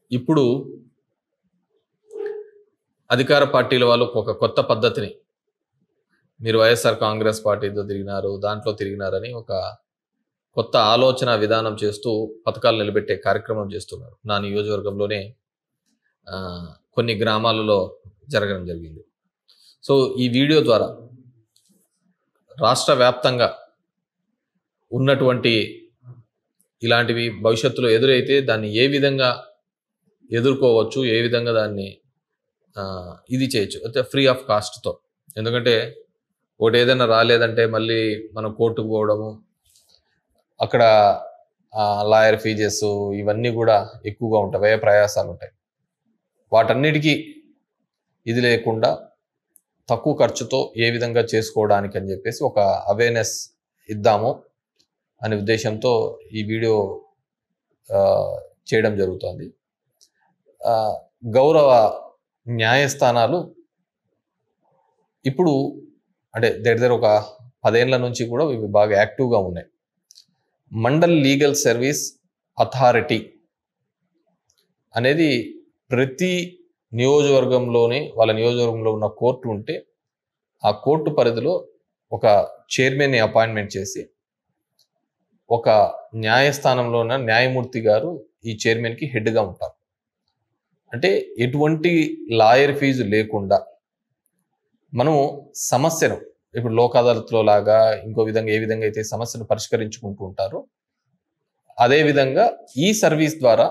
ఇప్పుడు అధికార పార్టీల వాళ్ళు ఒక కొత్త పద్ధతిని మీరు వైఎస్ఆర్ కాంగ్రెస్ పార్టీతో తిరిగినారు దాంట్లో తిరిగినారని ఒక కొత్త ఆలోచన విధానం చేస్తూ పథకాలు నిలబెట్టే కార్యక్రమం చేస్తున్నారు నా నియోజకవర్గంలోనే ఆ, కొన్ని గ్రామాలలో జరగడం జరిగింది సో ఈ వీడియో ద్వారా రాష్ట్ర వ్యాప్తంగా ఉన్నటువంటి ఇలాంటివి భవిష్యత్తులో ఎదురైతే దాన్ని ఏ విధంగా ఎదుర్కోవచ్చు ఏ విధంగా దాన్ని ఆ, ఇది చేయొచ్చు అయితే ఫ్రీ ఆఫ్ కాస్ట్తో ఎందుకంటే ఒకటి ఏదైనా రాలేదంటే మళ్ళీ మనం కోర్టుకు పోవడము అక్కడ లాయర్ ఫీజెస్ ఇవన్నీ కూడా ఎక్కువగా ఉంటాయి వ్యయ ప్రయాసాలు ఉంటాయి వాటన్నిటికీ ఇది లేకుండా తక్కువ ఖర్చుతో ఏ విధంగా చేసుకోవడానికి అని చెప్పేసి ఒక అవేర్నెస్ ఇద్దాము అనే ఉద్దేశంతో ఈ వీడియో ఆ, చేయడం జరుగుతోంది ఆ, గౌరవ న్యాయస్థానాలు ఇప్పుడు అంటే దగ్గర దగ్గర ఒక పదేళ్ల నుంచి కూడా ఇవి బాగా యాక్టివ్గా ఉన్నాయి మండల్ లీగల్ సర్వీస్ అథారిటీ అనేది ప్రతి నియోజకవర్గంలోని వాళ్ళ నియోజకవర్గంలో ఉన్న కోర్టు ఉంటే ఆ కోర్టు పరిధిలో ఒక చైర్మన్ని అపాయింట్మెంట్ చేసి ఒక న్యాయస్థానంలో ఉన్న న్యాయమూర్తి గారు ఈ చైర్మన్కి హెడ్గా ఉంటారు అంటే ఎటువంటి లాయర్ ఫీజు లేకుండా మనం సమస్యను ఇప్పుడు లోక్ అదాలత్లో లాగా ఇంకో విధంగా ఏ విధంగా అయితే సమస్యను పరిష్కరించుకుంటూ ఉంటారో అదే విధంగా ఈ సర్వీస్ ద్వారా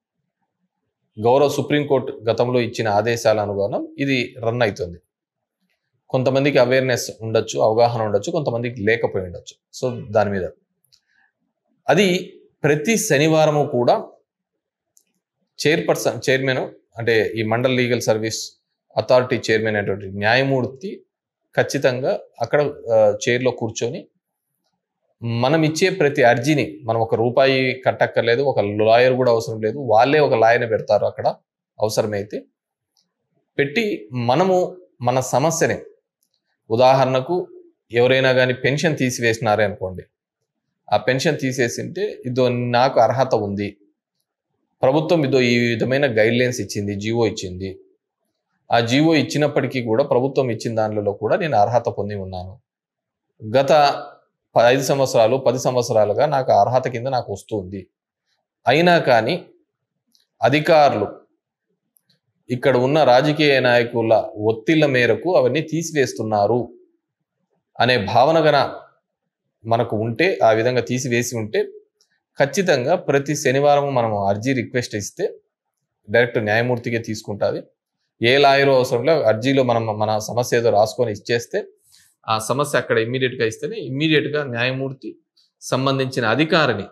గౌరవ సుప్రీంకోర్టు గతంలో ఇచ్చిన ఆదేశాల అనుగుణం ఇది రన్ అవుతుంది కొంతమందికి అవేర్నెస్ ఉండొచ్చు అవగాహన ఉండొచ్చు కొంతమందికి లేకపోయి ఉండొచ్చు సో దాని మీద అది ప్రతి శనివారము కూడా చైర్పర్సన్ చైర్మన్ అంటే ఈ mandal legal service authority chairman అనేటువంటి న్యాయమూర్తి ఖచ్చితంగా అక్కడ ఆ, చైర్లో కూర్చొని మనం ఇచ్చే ప్రతి అర్జీని మనం ఒక రూపాయి కట్టక్కర్లేదు ఒక లాయర్ కూడా అవసరం లేదు వాళ్ళే ఒక లాయర్ని పెడతారు అక్కడ అవసరమైతే పెట్టి మనము మన సమస్యని ఉదాహరణకు ఎవరైనా కానీ పెన్షన్ తీసివేసినారే అనుకోండి ఆ పెన్షన్ తీసేసింటే ఇదో నాకు అర్హత ఉంది ప్రభుత్వం ఇదో ఈ విధమైన గైడ్ లైన్స్ ఇచ్చింది జీవో ఇచ్చింది ఆ జీవో ఇచ్చినప్పటికీ కూడా ప్రభుత్వం ఇచ్చిన దానిలో కూడా నేను అర్హత పొంది ఉన్నాను గత ప- ఐదు సంవత్సరాలు పది సంవత్సరాలుగా నాకు ఆ అర్హత కింద నాకు వస్తుంది అయినా కానీ అధికారులు ఇక్కడ ఉన్న రాజకీయ నాయకుల ఒత్తిళ్ల మేరకు అవన్నీ తీసివేస్తున్నారు అనే భావన గన మనకు ఉంటే ఆ విధంగా తీసివేసి ఉంటే ఖచ్చితంగా ప్రతి శనివారం మనం అర్జీ రిక్వెస్ట్ ఇస్తే డైరెక్ట్ న్యాయమూర్తికే తీసుకుంటుంది ఏ లాయర్ అవసరం లేదు అర్జీలో మనం మన సమస్య ఏదో రాసుకొని ఇచ్చేస్తే ఆ సమస్య అక్కడ ఇమ్మీడియట్గా ఇస్తేనే ఇమ్మీడియట్గా న్యాయమూర్తి సంబంధించిన అధికారిని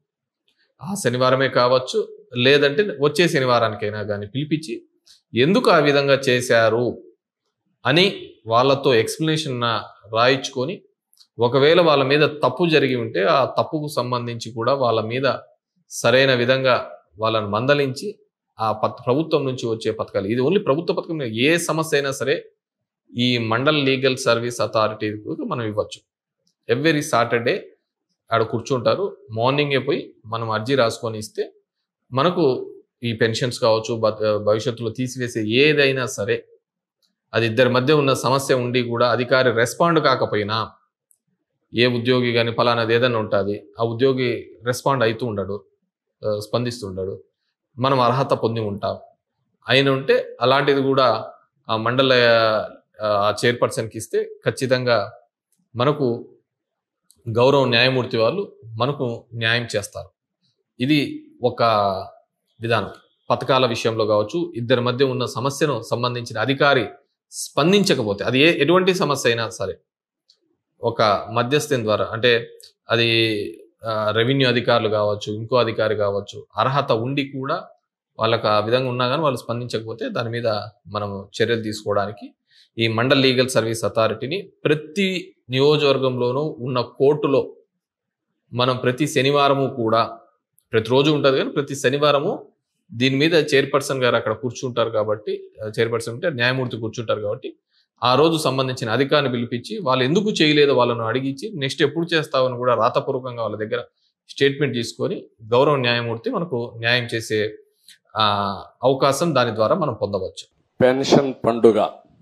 ఆ శనివారమే కావచ్చు లేదంటే వచ్చే శనివారానికైనా కానీ పిలిపించి ఎందుకు ఆ విధంగా చేశారు అని వాళ్ళతో ఎక్స్ప్లెనేషన్ రాయించుకొని ఒకవేళ వాళ్ళ మీద తప్పు జరిగి ఉంటే ఆ తప్పుకు సంబంధించి కూడా వాళ్ళ మీద సరైన విధంగా వాళ్ళని మందలించి ఆ పత్ ప్రభుత్వం నుంచి వచ్చే పథకాలు ఇది ఓన్లీ ప్రభుత్వ పథకం కాదు. ఏ సమస్య అయినా సరే ఈ మండల్ లీగల్ సర్వీస్ అథారిటీకి మనం ఇవ్వచ్చు ఎవ్రీ సాటర్డే ఆడ కూర్చుంటారు మార్నింగే పోయి మనం అర్జీ రాసుకొని ఇస్తే మనకు ఈ పెన్షన్స్ కావచ్చు బ- భవిష్యత్తులో తీసివేసే ఏదైనా సరే అది ఇద్దరి మధ్య ఉన్న సమస్య ఉండి కూడా అధికారి రెస్పాండ్ కాకపోయినా ఏ ఉద్యోగి కానీ ఫలానాది ఏదైనా ఉంటుంది ఆ ఉద్యోగి రెస్పాండ్ అవుతూ ఉండడు ఆ, స్పందిస్తుండడు మనం అర్హత పొంది ఉంటాం అయిన ఉంటే అలాంటిది కూడా ఆ మండల ఆ చైర్పర్సన్కి ఇస్తే ఖచ్చితంగా మనకు గౌరవ న్యాయమూర్తి వాళ్ళు మనకు న్యాయం చేస్తారు ఇది ఒక విధానం పథకాల విషయంలో కావచ్చు ఇద్దరి మధ్య ఉన్న సమస్యను సంబంధించిన అధికారి స్పందించకపోతే అది ఏ ఎటువంటి సమస్య అయినా సరే ఒక మధ్యస్థం ద్వారా అంటే అది రెవెన్యూ అధికారులు కావచ్చు ఇంకో అధికారి కావచ్చు అర్హత ఉండి కూడా వాళ్ళకి ఆ విధంగా ఉన్నా కానీ వాళ్ళు స్పందించకపోతే దాని మీద మనం చర్యలు తీసుకోవడానికి ఈ మండల్ లీగల్ సర్వీస్ అథారిటీని ప్రతి నియోజకవర్గంలోనూ ఉన్న కోర్టులో మనం ప్రతి శనివారము కూడా ప్రతిరోజు ఉంటుంది కానీ ప్రతి శనివారము దీని మీద చైర్పర్సన్ గారు అక్కడ కూర్చుంటారు కాబట్టి చైర్పర్సన్ అంటే న్యాయమూర్తి కూర్చుంటారు కాబట్టి ఆ రోజు సంబంధించిన అధికారిని పిలిపించి వాళ్ళు ఎందుకు చేయలేదో వాళ్ళను అడిగించి నెక్స్ట్ ఎప్పుడు చేస్తావని కూడా రాతపూర్వకంగా వాళ్ళ దగ్గర స్టేట్మెంట్ తీసుకొని గౌరవ న్యాయమూర్తి మనకు న్యాయం చేసే ఆ, అవకాశం దాని ద్వారా మనం పొందవచ్చు పెన్షన్ పండుగ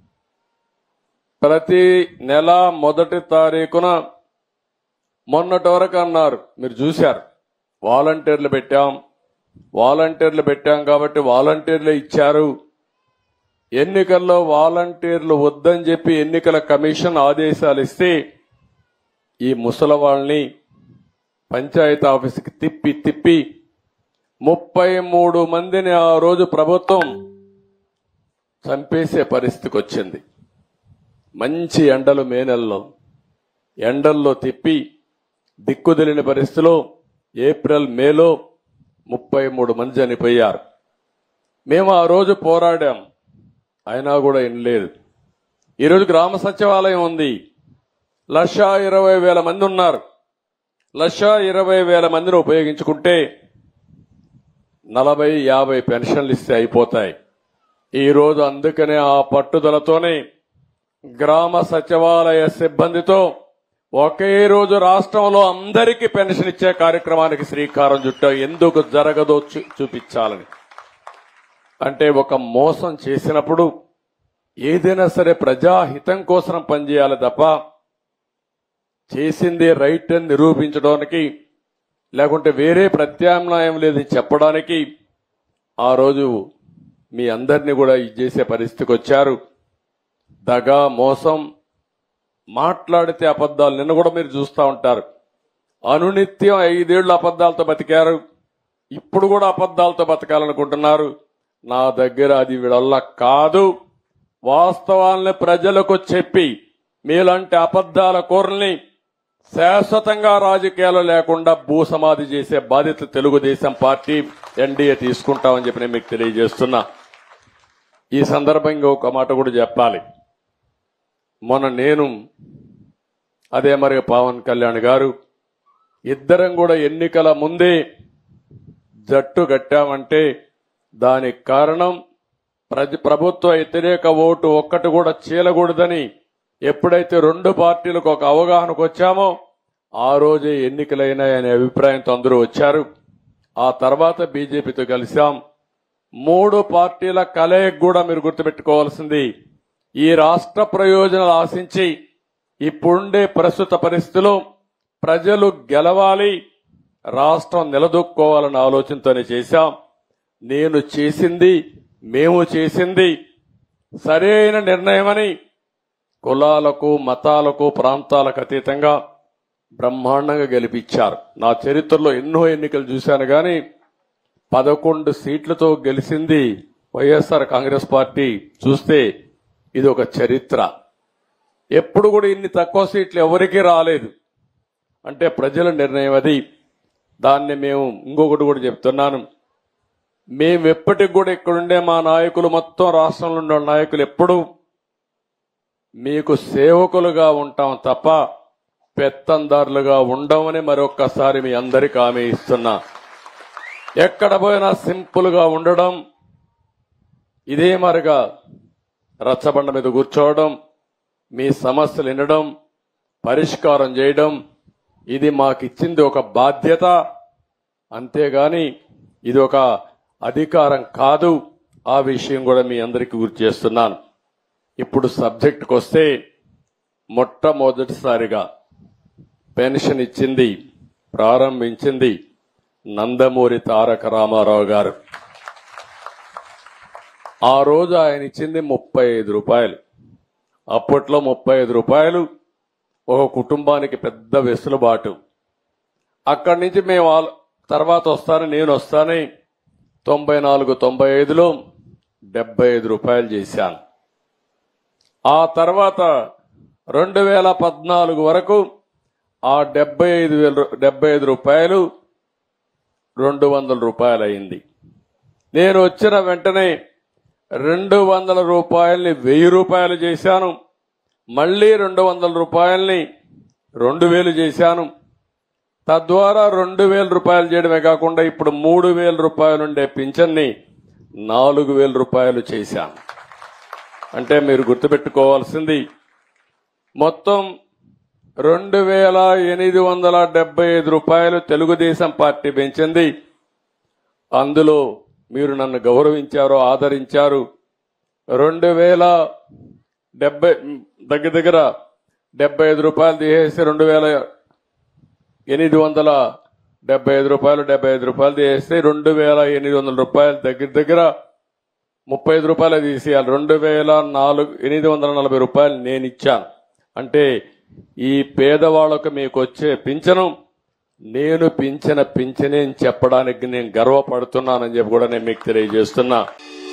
ప్రతి నెల మొదటి తారీఖున మొన్నటి వరకు అన్నారు మీరు చూశారు వాలంటీర్లు పెట్టాం వాలంటీర్లు పెట్టాం కాబట్టి వాలంటీర్లు ఇచ్చారు ఎన్నికల్లో వాలంటీర్లు వద్దని చెప్పి ఎన్నికల కమిషన్ ఆదేశాలు ఇస్తే ఈ ముసలవాళ్ళని పంచాయతీ ఆఫీస్కి తిప్పి తిప్పి ముప్పై మూడు మందిని ఆ రోజు ప్రభుత్వం చంపేసే పరిస్థితికి వచ్చింది మంచి ఎండలు మే నెలలో ఎండల్లో తిప్పి దిక్కుదెలిని పరిస్థితిలో ఏప్రిల్ మేలో ముప్పై మూడు మంది చనిపోయారు మేము ఆ రోజు పోరాడాం అయినా కూడా వినలేదు ఈరోజు గ్రామ సచివాలయం ఉంది లక్ష ఇరవై వేల మంది ఉన్నారు లక్ష ఇరవై వేల మందిని ఉపయోగించుకుంటే నలభై యాభై పెన్షన్లు ఇస్తే అయిపోతాయి ఈ రోజు అందుకనే ఆ పట్టుదలతోనే గ్రామ సచివాలయ సిబ్బందితో ఒకే రోజు రాష్ట్రంలో అందరికీ పెన్షన్ ఇచ్చే కార్యక్రమానికి శ్రీకారం చుట్టాం ఎందుకు జరగదో చూ- చూపించాలని అంటే ఒక మోసం చేసినప్పుడు ఏదైనా సరే ప్రజాహితం కోసం పనిచేయాలి తప్ప చేసింది రైట్ అని నిరూపించడానికి లేకుంటే వేరే ప్రత్యామ్నాయం లేదని చెప్పడానికి ఆ రోజు మీ అందరినీ కూడా ఇది చేసే పరిస్థితికి వచ్చారు దగా మోసం మాట్లాడితే అబద్ధాలు నిన్న కూడా మీరు చూస్తూ ఉంటారు అనునిత్యం ఐదేళ్లు అబద్ధాలతో బతికారు ఇప్పుడు కూడా అబద్ధాలతో బతకాలనుకుంటున్నారు నా దగ్గర అది వీడల్ల కాదు వాస్తవాల్ని ప్రజలకు చెప్పి మీలాంటి అబద్ధాల కూరల్ని శాశ్వతంగా రాజకీయాలు లేకుండా భూసమాధి చేసే బాధ్యత తెలుగుదేశం పార్టీ ఎన్డీఏ తీసుకుంటామని చెప్పి నేను మీకు తెలియజేస్తున్నా ఈ సందర్భంగా ఒక మాట కూడా చెప్పాలి మొన్న నేను అదే మరి పవన్ కళ్యాణ్ గారు ఇద్దరం కూడా ఎన్నికల ముందే జట్టు కట్టామంటే దానికి కారణం ప్రజ ప్రభుత్వ వ్యతిరేక ఓటు ఒక్కటి కూడా చీలకూడదని ఎప్పుడైతే రెండు పార్టీలకు ఒక అవగాహనకు వచ్చామో ఆ రోజే ఎన్నికలైనాయనే అభిప్రాయంతో అందరూ వచ్చారు ఆ తర్వాత బీజేపీతో కలిశాం మూడు పార్టీల కలయిక కూడా మీరు గుర్తుపెట్టుకోవాల్సింది ఈ రాష్ట్ర ప్రయోజనాలు ఆశించి ఇప్పుడుండే ప్రస్తుత పరిస్థితిలో ప్రజలు గెలవాలి రాష్ట్రం నిలదొక్కోవాలన్న ఆలోచనతోనే చేశాం నేను చేసింది మేము చేసింది సరైన నిర్ణయమని కులాలకు మతాలకు ప్రాంతాలకు అతీతంగా బ్రహ్మాండంగా గెలిపించారు నా చరిత్రలో ఎన్నో ఎన్నికలు చూశాను కానీ పదకొండు సీట్లతో గెలిచింది వైఎస్ఆర్ కాంగ్రెస్ పార్టీ చూస్తే ఇది ఒక చరిత్ర ఎప్పుడు కూడా ఇన్ని తక్కువ సీట్లు ఎవరికీ రాలేదు అంటే ప్రజల నిర్ణయం అది దాన్ని మేము ఇంకొకటి కూడా చెప్తున్నాను మేము ఎప్పటికి కూడా ఇక్కడుండే మా నాయకులు మొత్తం రాష్ట్రంలో ఉండే నాయకులు ఎప్పుడు మీకు సేవకులుగా ఉంటాం తప్ప పెత్తందారులుగా ఉండమని మరొక్కసారి మీ అందరికి హామీ ఇస్తున్నా ఎక్కడ పోయినా సింపుల్ గా ఉండడం ఇదే మరిగా రచ్చబండ మీద కూర్చోవడం మీ సమస్యలు వినడం పరిష్కారం చేయడం ఇది మాకిచ్చింది ఒక బాధ్యత అంతేగాని ఇది ఒక అధికారం కాదు ఆ విషయం కూడా మీ అందరికీ గుర్తు చేస్తున్నాను ఇప్పుడు సబ్జెక్టుకు వస్తే మొట్టమొదటిసారిగా పెన్షన్ ఇచ్చింది ప్రారంభించింది నందమూరి తారక రామారావు గారు ఆ రోజు ఆయన ఇచ్చింది ముప్పై ఐదు రూపాయలు అప్పట్లో ముప్పై ఐదు రూపాయలు ఒక కుటుంబానికి పెద్ద వెసులుబాటు అక్కడి నుంచి మేము ఆల్- తర్వాత వస్తాను నేను వస్తానని తొంభై నాలుగు తొంభై ఐదులో డెబ్బై ఐదు రూపాయలు చేశాను ఆ తర్వాత రెండు వేల పద్నాలుగు వరకు ఆ డెబ్బై ఐదు వేల రూ- డెబ్బై ఐదు రూపాయలు రెండు వందల రూపాయలు అయింది నేను వచ్చిన వెంటనే రెండు వందల రూపాయల్ని వెయ్యి రూపాయలు చేశాను మళ్ళీ రెండు వందల రూపాయల్ని రెండు వేలు చేశాను తద్వారా రెండు వేల రూపాయలు చేయడమే కాకుండా ఇప్పుడు మూడు వేల రూపాయలు ఉండే పింఛన్ని నాలుగు వేల రూపాయలు చేశాను అంటే మీరు గుర్తుపెట్టుకోవాల్సింది మొత్తం రెండు వేల ఎనిమిది వందల డెబ్బై ఐదు రూపాయలు తెలుగుదేశం పార్టీ పెంచింది అందులో మీరు నన్ను గౌరవించారు ఆదరించారు రెండు వేల డెబ్బై దగ్గర దగ్గర డెబ్బై ఐదు రూపాయలు తీసేసి రెండు వేల ఎనిమిది వందల డెబ్బై ఐదు రూపాయలు డెబ్బై ఐదు రూపాయలు తీసేస్తే రెండు వేల ఎనిమిది వందల రూపాయలు దగ్గర దగ్గర ముప్పై ఐదు రూపాయలు తీసేయాలి రెండు వేల నాలుగు ఎనిమిది వందల నలభై రూపాయలు నేను ఇచ్చాను అంటే ఈ పేదవాళ్లకు మీకు వచ్చే పింఛను నేను పింఛన పింఛనే అని చెప్పడానికి నేను గర్వపడుతున్నానని చెప్పి కూడా నేను మీకు తెలియజేస్తున్నా